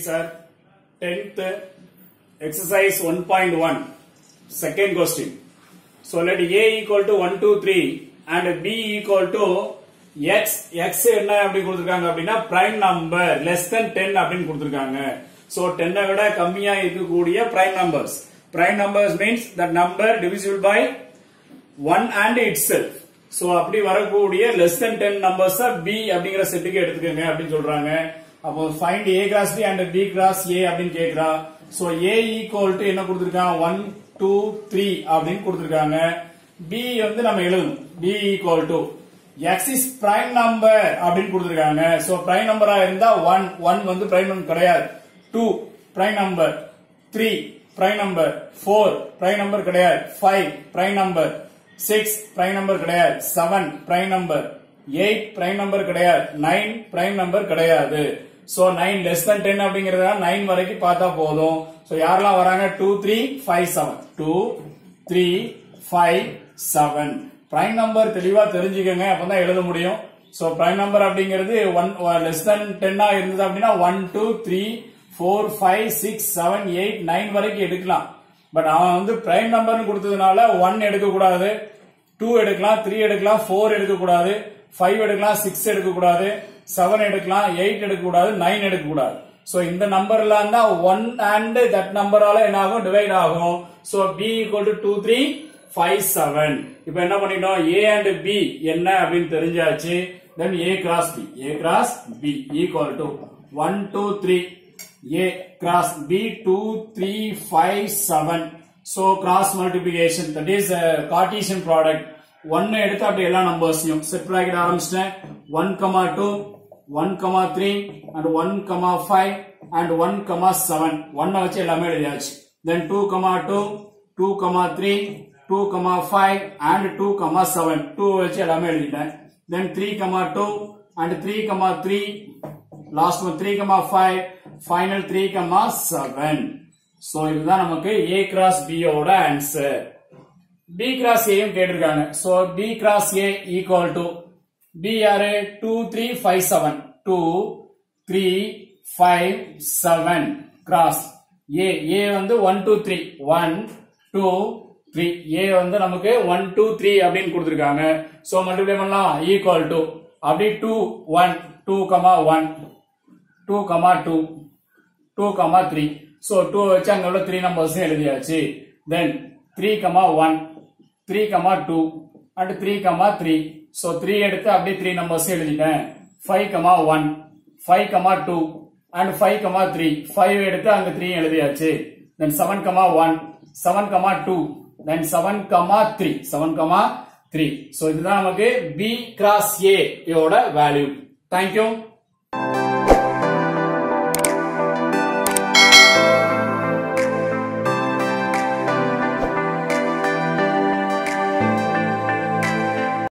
sir. 10th exercise 1.1 second question. So let A equal to 1, 2, 3 and B equal to x x என்ன அப்படி கொடுத்திருக்காங்க அப்படின்னா prime number less than 10 அப்படின்னு கொடுத்திருக்காங்க so 10 விட கம்மியா இருக்கக்கூடிய prime numbers prime numbers means that number divisible by 1 and itself so அப்படி வரக்கூடிய less than 10 numbers b அப்படிங்கிற செட்டுக்கு எடுத்துக்கங்க அப்படின்னு சொல்றாங்க அப்போ find a cross b and b cross a அப்படின்னு கேக்குறா so a equal to என்ன கொடுத்திருக்கான் 1 2 3 அப்படின்னு கொடுத்திருக்காங்க b வந்து நம்ம எழுதணும் b equal to x is prime number அப்படின்னு கொடுத்திருக்காங்க so prime number இருந்தா 1 1 வந்து prime number கிடையாது 2 prime number 3 prime number 4 prime number கிடையாது 5 prime number 6 prime number கிடையாது 7 prime number 8 prime number கிடையாது 9 prime number கிடையாது சோ 9 less than 10 அப்படிங்கறத 9 வரைக்கும் பார்த்தா போதும் சோ யாரெல்லாம் வராங்க 2 3 5 7 2 3 5 7 prime number தெளிவா தெரிஞ்சுக்கங்க அப்பதான் எழுத முடியும் சோ prime number அப்படிங்கிறது 1 less than 10 ஆ இருந்தது அப்படின்னா 1 2 3 4 5 6 7 8 9 வரைக்கும் எடுக்கலாம் பட் அவன் வந்து பிரைம் நம்பர்னு கொடுத்ததுனால ஒன் எடுக்க கூடாது டூ எடுக்கலாம் த்ரீ எடுக்கலாம் ஃபோர் எடுக்க கூடாது ஃபைவ் எடுக்கலாம் சிக்ஸ் எடுக்க கூடாது செவன் எடுக்கலாம் எயிட் எடுக்க கூடாது நைன் எடுக்க கூடாது சோ இந்த நம்பர்ல இருந்தா ஒன் அண்ட் தட் நம்பரால என்ன ஆகும் டிவைட் ஆகும் so B equal to two three five seven இப்போ என்ன பண்ணிட்டோம் ஏ அண்ட் பி என்ன அப்படின்னு தெரிஞ்சாச்சு then A cross B A cross B equal to one two three A cross B 2, 3, 5, 7. So cross multiplication that is a Cartesian product. 1 எடுத்து அப்படி எல்லா நம்பர்ஸையும் set bracket ஆரம்பிச்சிட்டேன் 1, 2, 1, 3 and 1, 5 and 1, 7. 1 வச்சு எல்லாமே எழுதியாச்சு. Then 2, 2, 2, 3, 2, 5 and 2, 7. 2 வச்சு எல்லாமே எழுதிட்டேன். Then 3, 2 and 3, 3 last one three comma five final three comma seven so இதுதான் நமக்கு ஏ கிராஸ் பி ஓட ஆன்சர் பி கிராஸ் ஏயும் கேட்டிருக்காங்க so B cross A equal to B யாரு two three five seven two three five seven cross A A வந்து one two three one two three A வந்து நமக்கு one two three அப்படின்னு கொடுத்துருக்காங்க so multiply பண்ணலாம் equal to அப்படி two one two comma one two comma two two comma three so two வச்சு அங்க உள்ள த்ரீ நம்பர்ஸ் எழுதியாச்சு then three comma one three comma two and three comma three so three எடுத்து அப்படியே three numbers எழுதிட்டேன் five comma one five comma two and five comma three five எடுத்து அங்க three எழுதியாச்சு then seven comma one seven comma two then seven comma three seven comma three so இதுதான் நமக்கு B cross ஏ யோட value thank you